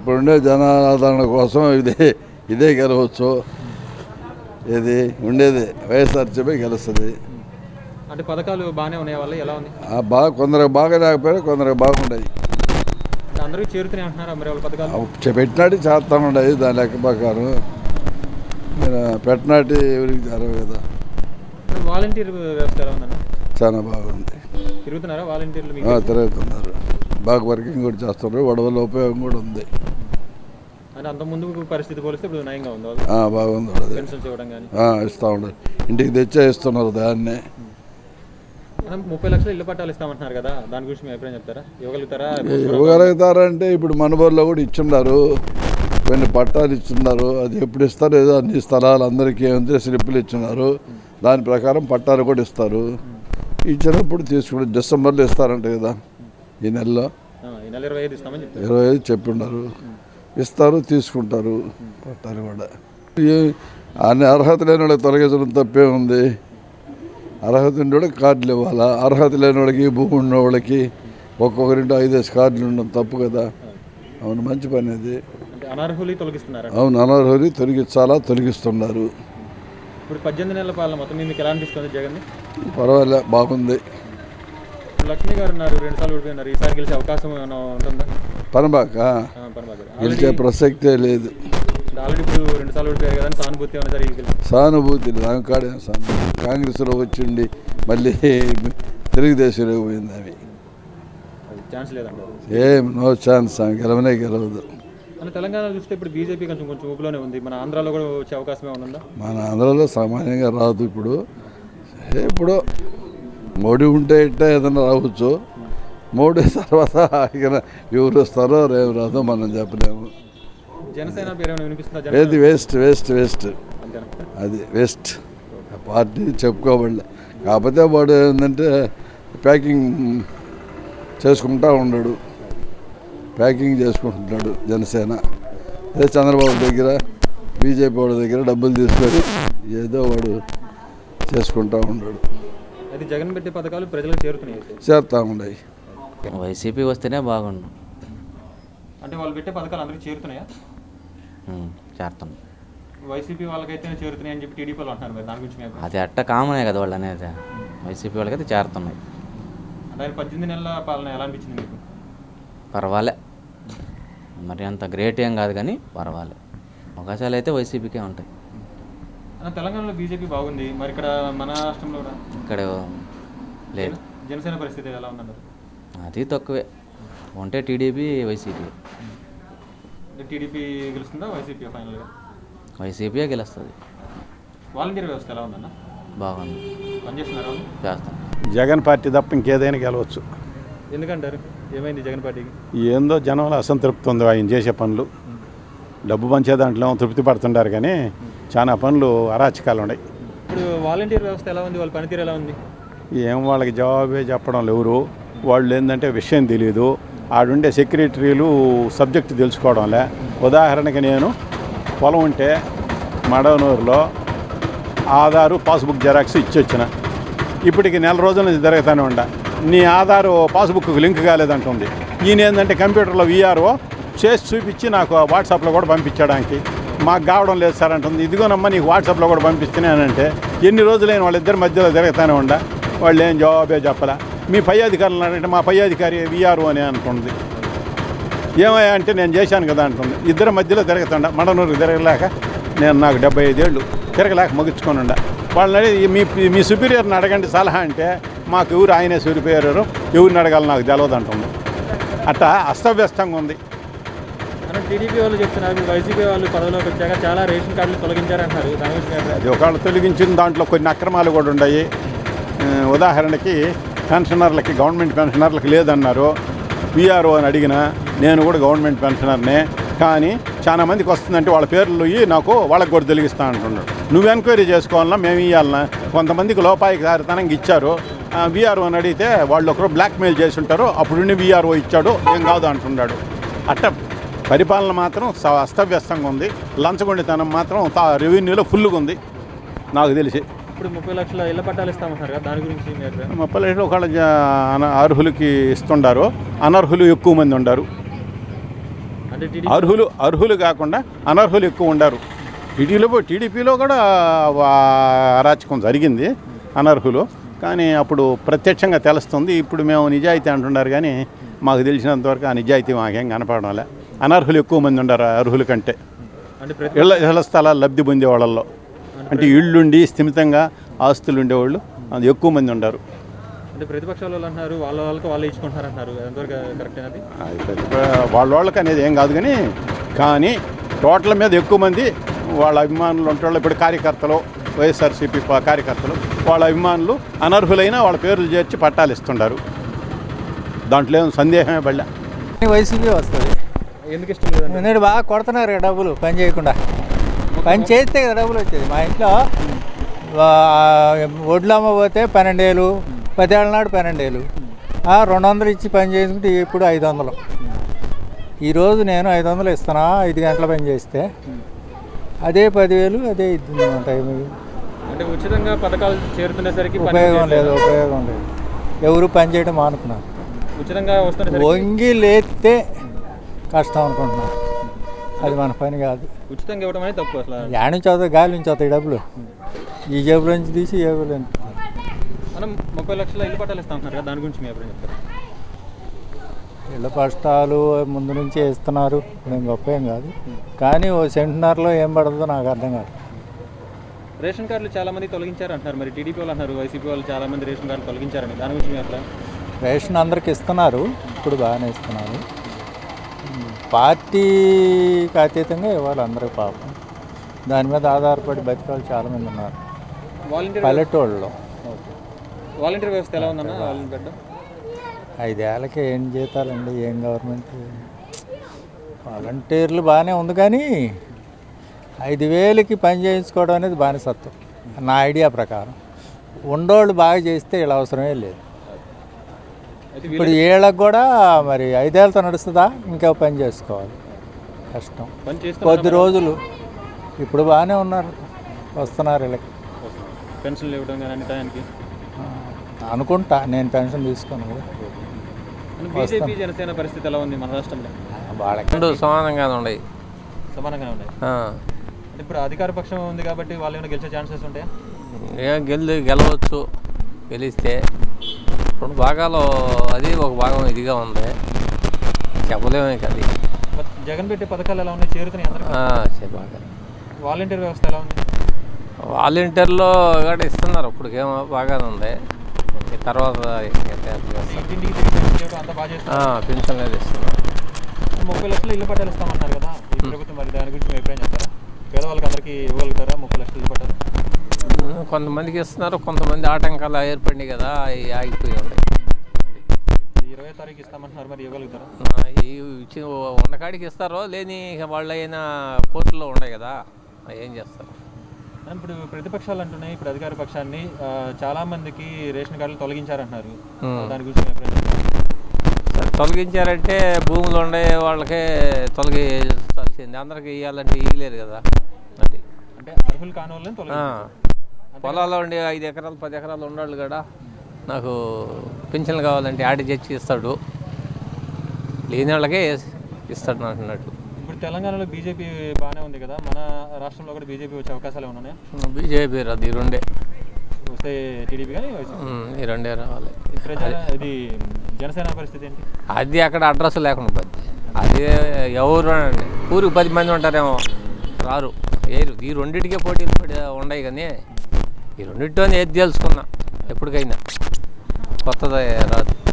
ఇప్పుడుండే జనాదరణ కోసం ఇదే ఇదే గెలవచ్చు ఇది ఉండేది వైఎస్ఆర్సీపీ గెలుస్తుంది అంటే పథకాలు బాగానే ఉన్నాయి వల్ల ఎలా ఉంది ఆ బాగా కొందరికి బాగా లేకపోయినా కొందరికి బాగుండదు అంటే అందరికీ చేరుతున్నాయి అంటున్నారా మరి వాళ్ళ పథకాలు పెట్టినట్టు చేస్తా ఉండదు దాని లెక్క ప్రకారం మీరు పెట్టినట్టు ఎవరికి జరగదు కదా వాలంటీర్ వ్యవస్థ ఎలా ఉందన్న చాలా బాగుంది తిరుగుతున్నారా వాలంటీర్లు ఆ, మీకు తిరుగుతున్నారు బాగా వర్కింగ్ కూడా చేస్తున్నారు వడవల ఉపయోగం కూడా ఉంది అంటే అంత ముందు పరిస్థితి పోలిస్తే ఇప్పుడు నయంగా ఉంది వాళ్ళు ఆ, బాగుంది అది పెన్షన్స్ ఇవ్వడం కానీ ఇస్తూ ఉండదు ఇంటికి తెచ్చే ఇస్తున్నారు దాన్నే అన్న, ముప్పై లక్షలు ఇల్లు పట్టాలు ఇస్తామంటున్నారు కదా దాని గురించి మీ అభిప్రాయం చెప్తారా ఇవ్వగలుగుతారా ఇవ్వగలుగుతారంటే ఇప్పుడు మనబోర్లో కూడా ఇచ్చున్నారు కొన్ని పట్టాలు ఇచ్చున్నారు అది ఎప్పుడు ఇస్తారో ఏదో అన్ని స్థలాలు అందరికీ ఏమంటే స్లిప్పులు ఇచ్చున్నారు దాని ప్రకారం పట్టాలు కూడా ఇస్తారు ఇచ్చినప్పుడు తీసుకుంటారు డిసెంబర్లో ఇస్తారంట కదా ఈ నెలలో ఆ, ఈ నెల ఇరవై ఐదు ఇస్తామని చెప్తారు ఇరవై ఐదు చెప్పున్నారు ఇస్తారు తీసుకుంటారు పట్టాలు కూడా ఈ- అన్ని అర్హత లేని వాళ్ళకి తొలగించడం తప్పే ఉంది అర్హత ఉన్న వాళ్ళకి కార్డులు ఇవ్వాలా అర్హత లేని వాళ్ళకి భూమి ఉన్న వాళ్ళకి ఒక్కొక్కరింటి ఐదేసి కార్డులు ఉండడం తప్పు కదా అవును మంచి పని అది అంటే అనర్హులు తొలగిస్తున్నారు అవును అనర్హులు తొలగించాలా తొలగిస్తున్నారు ఇప్పుడు పద్దెనిమిది నెలల పాలన మొత్తం మీకు ఎలా అనిపిస్తుంది జగన్ పర్వాలే బాగుంది ఇప్పుడు లక్ష్మి గారు ఉన్నారు రెండు సార్లు ఓడిపోయినారు ఈసారి గెలిచే అవకాశం ఏమైనా ఉంటుందా పనబాక ఆ, పరమాగారు గారు గెలిచే ప్రసక్తే లేదు ఆల్రెడీ ఇప్పుడు రెండు సార్లు ఓడిపోయారు కదా అని సానుభూతి ఏమైనా జరిగి గెలిచి సానుభూతి లేదు ఆమె కాడే సానుభూతి కాంగ్రెస్లో వచ్చిండి మళ్ళీ తెలుగుదేశంలో పోయింది ఆమె అది ఛాన్స్ లేదంటారు ఏం నో ఛాన్స్ ఆమె గెలవనే గెలవదు మన తెలంగాణ చూస్తే ఇప్పుడు బీజేపీ కొంచెం కొంచెం ఊపులోనే ఉంది మన ఆంధ్రాలో కూడా వచ్చే అవకాశం ఏమైనా ఉందా మన ఆంధ్రలో సామాన్యంగా రాదు ఇప్పుడు ఏ ఇప్పుడు మోడీ ఉంటే ఇట్టే ఏదైనా రావచ్చు మోడీ తర్వాత ఇక ఎవరు వస్తారో రేపు రాదో మనం చెప్పలేము జనసేన పేరు ఏమైనా వినిపిస్తుందా ఏది జనసేన వేస్ట్ వేస్ట్ వేస్ట్ అంతేనా అది వేస్ట్ ఆ పార్టీ చెప్పుకోబడలే కాకపోతే వాడు ఏంటంటే ప్యాకింగ్ చేసుకుంటా ఉన్నాడు ప్యాకింగ్ చేసుకుంటున్నాడు జనసేన అదే చంద్రబాబు దగ్గర బీజేపీ వాడి దగ్గర డబ్బులు తీసుకొని ఏదో వాడు చేసుకుంటా ఉన్నాడు అయితే జగన్ పెట్టే పథకాలు ప్రజలకు చేరుతున్నాయి అయితే చేస్తా ఉన్నాయి వైసీపీ వస్తేనే బాగుండు అంటే వాళ్ళు పెట్టే పథకాలు అందరికీ చేరుతున్నాయా ఉమ్, చేస్తాం వైసీపీ వాళ్ళకైతేనే చేరుతున్నాయి అని చెప్పి టీడీపీ వాళ్ళు అంటున్నారు మరి దాని గురించి మీ అభిప్రాయం? అది అట్ట కామనే కదా వాళ్ళు అనేది వైసీపీ వాళ్ళకైతే చేరుతున్నాయి అంటే ఆయన పద్దెనిమిది నెలల పాలన ఎలా అనిపించింది మీకు పర్వాలే మరి అంత గ్రేట్ ఏం కాదు కానీ పర్వాలే అవకాశాలు అయితే వైసీపీకే ఉంటాయి ఆ, తెలంగాణలో బీజేపీ బాగుంది మరి ఇక్కడ మన రాష్ట్రంలో కూడా ఇక్కడ లేదు జనసేన పరిస్థితి ఎలా ఉందంటారు అది తక్కువే ఉంటే టీడీపీ వైసీపీ అంటే టీడీపీ గెలుస్తుందా వైసీపీ ఫైనల్గా వైసీపీయే గెలుస్తుంది వాలంటీర్ వ్యవస్థ ఎలా ఉందన్న బాగుంది పనిచేస్తున్నారు వాళ్ళు చేస్తాం జగన్ పార్టీ తప్ప ఇంకేదైనా గెలవచ్చు ఎందుకంటారు ఏమైంది జగన్ పార్టీకి ఏందో జనంలో అసంతృప్తి ఉంది ఆయన చేసే పనులు డబ్బు పంచే దాంట్లో తృప్తి పడుతుంటారు కానీ చాలా పనులు అరాచకాలు ఉన్నాయి ఇప్పుడు వాలంటీర్ వ్యవస్థ ఎలా ఉంది వాళ్ళ పనితీరు ఎలా ఉంది ఏం వాళ్ళకి జవాబే చెప్పడం లేరు వాళ్ళు ఏంటంటే విషయం తెలియదు ఆడుండే సెక్రటరీలు సబ్జెక్ట్ తెలుసుకోవడంలే ఉదాహరణకి నేను పొలం ఉంటే మడవనూరులో ఆధారు పాస్బుక్ జెరాక్స్ ఇచ్చొచ్చిన ఇప్పటికి నెల రోజుల నుంచి జరుగుతూనే ఉండ నీ ఆధారు పాస్బుక్కి లింక్ కాలేదంటుంది ఈయన ఏంటంటే కంప్యూటర్లో వీఆర్ఓ చేసి చూపించి నాకు వాట్సాప్లో కూడా పంపించడానికి మాకు కావడం లేదు సార్ అంటుంది ఇదిగోనమ్మా నీకు వాట్సాప్లో కూడా పంపిస్తున్నానంటే ఎన్ని రోజులైన వాళ్ళిద్దరి మధ్యలో జరుగుతూనే ఉండ వాళ్ళు ఏం జవాబే చెప్పలే మీ పై అధికారులు అంటే మా పై అధికారి వీఆర్ఓ అని అంటుంది ఏమయ్యా అంటే నేను చేశాను కదా అంటుంది ఇద్దరి మధ్యలో తిరగతుండ మడనూరు తిరగలేక నేను నాకు డెబ్బై ఐదేళ్ళు తిరగలేక ముగించుకొని ఉండ వాళ్ళని అడిగి మీ మీ సుపీరియర్ని అడగండి సలహా అంటే మాకు ఎవరు ఆయనే సుపీరియర్ ఎవరిని అడగాలి నాకు తెలియదు అంటుంది అట్టా అస్తవ్యస్తంగా ఉంది అంటే టీడీపీ వాళ్ళు చెప్తున్నారు మీరు వైసీపీ వాళ్ళు పదవిలోకి వచ్చాక చాలా రేషన్ కార్డులు తొలగించారంటున్నారు దాని గురించి మీ అభిప్రాయం? అది ఒకళ్ళు తొలగించిన దాంట్లో కొన్ని అక్రమాలు కూడా ఉన్నాయి ఆ, ఉదాహరణకి పెన్షనర్లకి గవర్నమెంట్ పెన్షనర్లకి లేదన్నారు విఆర్ఓ అని అడిగిన నేను కూడా గవర్నమెంట్ పెన్షనర్నే కానీ చాలా మందికి వస్తుందంటే వాళ్ళ పేర్లు ఇయ్యి నాకు వాళ్ళకి కూడా తొలగిస్తా అంటున్నాడు నువ్వు ఎంక్వైరీ చేసుకోవాలన్నా మేము ఇవ్వాలన్నా కొంతమందికి లోపాయికారితనంగా ఇచ్చారు విఆర్ఓ అని అడిగితే వాళ్ళు ఒకరు బ్లాక్మెయిల్ చేసి ఉంటారు అప్పుడు విఆర్ఓ ఇచ్చాడు ఏం కాదు అంటున్నాడు అట్ట పరిపాలన మాత్రం స- అస్తవ్యస్తంగా ఉంది లంచగొండితనం మాత్రం తా- రెవెన్యూలో ఫుల్గా ఉంది నాకు తెలిసి ఇప్పుడు ముప్పై లక్షల ఇళ్ల పట్టాలు ఇస్తామంటున్నారు కదా దాని గురించి మీ అభిప్రాయం ముప్పై లక్షలు ఒకళ్ళ జ- అన- అర్హులకి ఇస్తుండారు అనర్హులు ఎక్కువ మంది ఉండారు అంటే టీడీపీ అర్హులు అర్హులు కాకుండా అనర్హులు ఎక్కువ ఉండారు టీడీలో టీడీపీలో కూడా వా- అరాచకం జరిగింది అనర్హులు కానీ అప్పుడు ప్రత్యక్షంగా తెలుస్తుంది ఇప్పుడు మేము నిజాయితీ అంటున్నారు కానీ మాకు తెలిసినంతవరకు ఆ నిజాయితీ మాకేం కనపడడం లే అనర్హులు ఎక్కువ మంది ఉండారు అర్హుల కంటే అంటే ప్రతి ఇళ్ళ ఇళ్ళ స్థలాలు లబ్ధి పొందే వాళ్ళల్లో అంటే ఇళ్ళుండి స్థిమితంగా ఆస్తులు ఉండేవాళ్ళు అది ఎక్కువ మంది ఉండారు అంటే ప్రతిపక్షాల వాళ్ళు అంటున్నారు వాళ్ళ వాళ్ళకి వాళ్ళు ఇచ్చుకుంటున్నారు అంటున్నారు ఎంతవరకు కరెక్ట్ అది అది పెద్ద- వాళ్ళ వాళ్ళకి అనేది ఏం కాదు కానీ కానీ టోటల్ మీద ఎక్కువ మంది వాళ్ళ అభిమానులు ఉంటాళ్ళు ఇప్పుడు కార్యకర్తలు వైఎస్ఆర్సీపీ పా- కార్యకర్తలు వాళ్ళ అభిమానులు అనర్హులైన వాళ్ళ పేర్లు చేర్చి పట్టాలు ఇస్తుంటారు దాంట్లో ఏం సందేహమే పడలే వైసీపీ వస్తుంది ఎందుకు ఇష్టం లేదండి ఎందుకంటే బాగా కొడుతున్నారు కదా డబ్బులు పని చేయకుండా పని చేస్తే కదా డబ్బులు వచ్చేది మా ఇంట్లో ఆ, వడ్లు అమ్మపోతే పన్నెండేలు పదేళ్ళ నాడు పన్నెండేలు ఆ, రెండు వందలు ఇచ్చి పని చేసుకుంటే ఇప్పుడు ఐదు వందలు ఈరోజు నేను ఐదు వందలు ఇస్తున్నా ఐదు గంటల పని చేస్తే అదే పదివేలు అదే ఇద్ది టైం అంటే ఉచితంగా పథకాలు చేరుతునేసరికి పని ఉపయోగం లేదు చేయట్లేదు. ఉపయోగం లేదు ఎవరు పని చేయడం మానుకున్నారు ఉచితంగా వస్తున్నసరికి వంగి లేస్తే కష్టం అనుకుంటున్నారు అది మన పని కాదు ఉచితంగా ఇవ్వడం అనేది తప్పు అసలు యాడ నుంచి అవుతాయి గాలి నుంచి అవుతాయి డబ్బులు ఈ జేబులో నుంచి తీసి ఈ జేబులో నుంచి మనం ముప్పై లక్షల ఇల్లు పట్టాలు ఇస్తా ఉంటున్నారు కదా దాని గురించి మీ అభిప్రాయం చెప్తారు ఇళ్ళ కష్టాలు ముందు నుంచి ఇస్తున్నారు నేను గొప్ప ఏం కాదు కానీ ఓ సెంటున్నరలో ఏం పడుతుందో నాకు అర్థం కాదు రేషన్ కార్డులు చాలా మంది తొలగించారు అంటున్నారు మరి టీడీపీ వాళ్ళు అన్నారు వైసీపీ వాళ్ళు చాలా మంది రేషన్ కార్డులు తొలగించారని దాని గురించి మీ అభిప్రాయం రేషన్ అందరికి ఇస్తున్నారు ఇప్పుడు బాగానే ఇస్తున్నారు పార్టీకి అతీతంగా ఇవ్వాలి అందరూ పాపం దాని మీద ఆధారపడి బతికాలు చాలామంది ఉన్నారు వాలంటీర్ పల్లెటూళ్ళలో వాలంటీర్ వ్యవస్థ ఎలా ఉందన్న వాలంటీర్ పెట్టడం ఐదేళ్ళకి ఏం జీతాలండి ఏం గవర్నమెంట్ వాలంటీర్లు బాగానే ఉంది కానీ ఐదు వేలకి పని చేయించుకోవడం అనేది బానిసత్వం నా ఐడియా ప్రకారం ఉండోళ్ళు బాగా చేస్తే ఇలా అవసరమే లేదు అయితే ఇప్పుడు వీళ్ళకి కూడా మరి ఐదేళ్ళతో నడుస్తుందా ఇంకా పని చేసుకోవాలి కష్టం పని కొద్ది చేస్తున్నారు రోజులు ఇప్పుడు బాగానే ఉన్నారు వస్తున్నారు వీళ్ళకి పెన్షన్లు ఇవ్వడం కానీ అన్ని టయానికి అనుకుంటా నేను పెన్షన్ తీసుకోను కదా బీజేపీ జనసేన పరిస్థితి ఎలా ఉంది మన రాష్ట్రంలో వాళ్ళకి రెండు సమానంగానే ఉన్నాయి సమానంగా ఉన్నాయి ఆ. అంటే ఇప్పుడు అధికార పక్షం ఉంది కాబట్టి వాళ్ళు ఏమైనా గెలిచే ఛాన్సెస్ ఉంటాయా ఏ గెలి గెలవచ్చు గెలిస్తే రెండు భాగాలు అది ఒక భాగం ఇదిగా ఉంది చెప్పలేము ఇక అది మరి జగన్ పెట్టే పథకాలు ఎలా ఉన్నాయి చేరుతున్నాయి అందరికీ ఆ, చే బాగా వాలంటీర్ వ్యవస్థ ఎలా ఉంది వాలంటీర్లో కూడా ఇస్తున్నారు ఇప్పటికేమో బాగానే ఉంది ఈ తర్వాత ఇంకా తేడా చేస్తారు. ఇంటింటికి తిరిగి పెన్షన్ ఇవ్వడం అంతా బాగా చేస్తున్నారు ఆ, పెన్షన్ లేదు ఇస్తున్నారు ముప్పై లక్షలు ఇల్లు పట్టాలు ఇస్తామన్నారు కదా ఈ ప్రభుత్వం మరి దాని గురించి మీ అభిప్రాయం చెప్తారా పేదవాళ్ళకి అందరికీ ఇవ్వగలుగుతారా ముప్పై లక్షలు ఇల్లు పట్టాలు కొంతమందికి ఇస్తున్నారు కొంతమంది ఆటంకాలు ఏర్పడినాయి కదా అవి ఆగిపోయి ఉన్నాయి ఈ ఇరవై తారీఖు ఇస్తామంటున్నారు మరి ఇవ్వగలుగుతారా ఆ, ఈ ఇచ్చిన ఉండకాడికి ఇస్తారో లేని ఇక వాళ్ళు అయినా కోర్టులో ఉన్నాయి కదా అవి ఏం చేస్తారు అని ఇప్పుడు ప్రతిపక్షాలు అంటున్నాయి ఇప్పుడు అధికార పక్షాన్ని ఆ, చాలా మందికి రేషన్ కార్డులు తొలగించారంటున్నారు Hmm. దాని గురించి మీ అభిప్రాయం చెప్తారా? సరే, తొలగించారంటే భూములు ఉండే వాళ్ళకే తొలగించాల్సింది అందరికి ఇవ్వాలంటే ఇవ్వలేరు కదా అది అంటే అర్హులు కాని వాళ్ళని ఆ, తొలగించారు పొలాల్లో ఉండే ఐదు ఎకరాలు పది ఎకరాలు ఉన్నాళ్ళు కూడా నాకు పింఛన్లు కావాలంటే ఆడి తెచ్చి ఇస్తాడు లేని వాళ్ళకే ఇస్తాడు అంటున్నట్టు ఇప్పుడు తెలంగాణలో బీజేపీ బాగానే ఉంది కదా మన రాష్ట్రంలో కూడా బీజేపీ వచ్చే అవకాశాలు ఏమైనా ఉన్నాయా బీజేపీ అది ఈ రెండే వస్తే టీడీపీ కానీ వైసీపీ. ఉమ్, ఈ రెండే రావాలి ఈ ప్రజల ఇది జనసేన పరిస్థితి ఏంటి అది అక్కడ అడ్రస్ లేకుండా పోద్ది అది ఎవరు అండి ఊరికి పది మంది ఉంటారేమో రారు ఏరు ఈ రెండింటికే పోటీలు పడి ఉన్నాయి కానీ ఈ రెండింటితో ఏది తెలుసుకున్నా ఎప్పటికైనా కొత్తది రాదు